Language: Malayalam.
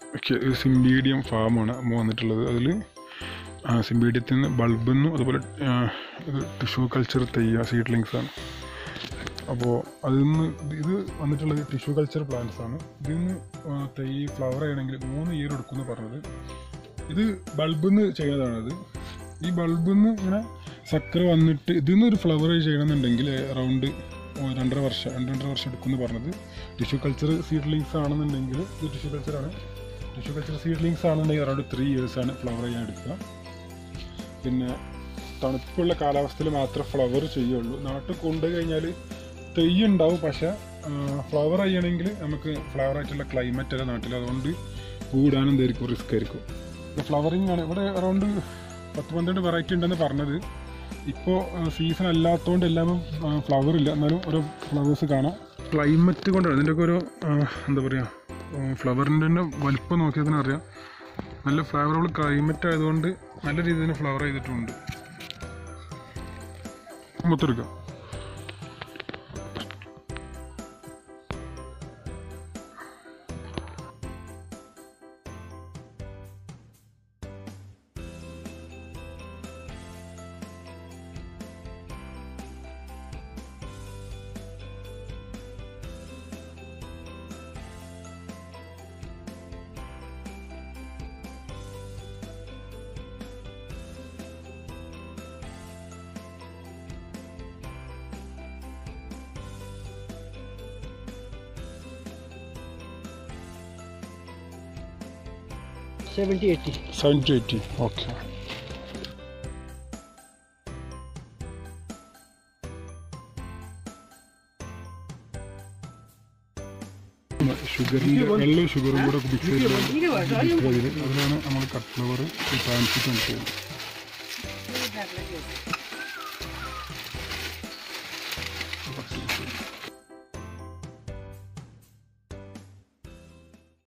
ഓക്കെ സിംബീഡിയം ഫാമാണ് നമ്മൾ വന്നിട്ടുള്ളത് അതിൽ സിംബീഡിയത്തിൽ നിന്ന് ബൾബിൽ നിന്നും അതുപോലെ ആ, ഇത് ടിഷ്യൂ കൾച്ചർ തെയ്യ സീഡ്ലിങ്സ് ആണ് അപ്പോൾ അതിൽ നിന്ന് ഇത് വന്നിട്ടുള്ളത് ടിഷ്യൂ കൾച്ചർ പ്ലാന്റ്സ് ആണ് ഇതിൽ നിന്ന് ആ, തൈ ഫ്ലവർ ചെയ്യണമെങ്കിൽ മൂന്ന് ഇയർ എടുക്കുമെന്ന് പറഞ്ഞത് ഇത് ബൾബിൽ നിന്ന് ചെയ്യുന്നതാണത് ഈ ബൾബിൽ നിന്ന് ഇങ്ങനെ സക്കർ വന്നിട്ട് ഇതിൽ നിന്ന് ഒരു ഫ്ലവർ ചെയ്യണമെന്നുണ്ടെങ്കിൽ അറൗണ്ട് രണ്ടര വർഷം രണ്ട് രണ്ടര വർഷം എടുക്കുമെന്ന് പറഞ്ഞത് ടിഷ്യൂ കൾച്ചർ സീഡ്ലിങ്സ് ആണെന്നുണ്ടെങ്കിൽ ഇത് ടിഷ്യൂ കൾച്ചറാണ് ടിഷ്യൂ കൾച്ചർ സീഡ്ലിങ്സ് ആണെന്നുണ്ടെങ്കിൽ അറൗണ്ട് ത്രീ ഇയേഴ്സാണ് ഫ്ലവർ ചെയ്യാൻ എടുക്കുക പിന്നെ തണുപ്പുള്ള കാലാവസ്ഥയിൽ മാത്രമേ ഫ്ലവർ ചെയ്യുള്ളൂ നാട്ടിൽ കൊണ്ടു കഴിഞ്ഞാൽ തെയ്യ് ഉണ്ടാവും പക്ഷേ ഫ്ലവർ ചെയ്യണമെങ്കിൽ നമുക്ക് ഫ്ലവർ ആയിട്ടുള്ള ക്ലൈമറ്റ് അല്ല നാട്ടിൽ അതുകൊണ്ട് പൂടാനും എന്തായിരിക്കും റിസ്ക് ആയിരിക്കും ഫ്ലവറിങ് ആണ് ഇവിടെ അറൗണ്ട് പത്ത് പന്ത്രണ്ട് വെറൈറ്റി ഉണ്ടെന്ന് പറഞ്ഞത് ഇപ്പോൾ സീസൺ അല്ലാത്തതുകൊണ്ട് എല്ലാവരും ഫ്ലവർ ഇല്ല എന്നാലും ഓരോ ഫ്ലവേഴ്സ് കാണാം ക്ലൈമറ്റ് കൊണ്ടാണ് ഇതിൻ്റെയൊക്കെ ഓരോ ആ, എന്താ പറയുക ഫ്ലവറിൻ്റെ തന്നെ വലിപ്പം നോക്കിയാൽ തന്നെ അറിയാം നല്ല ഫ്ലവറബിൾ ക്ലൈമറ്റ് ആയതുകൊണ്ട് നല്ല രീതിയിൽ ഫ്ലവർ ചെയ്തിട്ടുണ്ട് മൊത്തം എടുക്കാം seventy eighty seventy eighty okay ഷുഗറിൻ്റെ വെള്ളവും ഷുഗറും കൂടെ മിക്സ് ചെയ്ത് അതിലാണ് നമ്മൾ കട്ട് ഫ്ലവർ ഫാൻസി ചെയ്യുന്നത്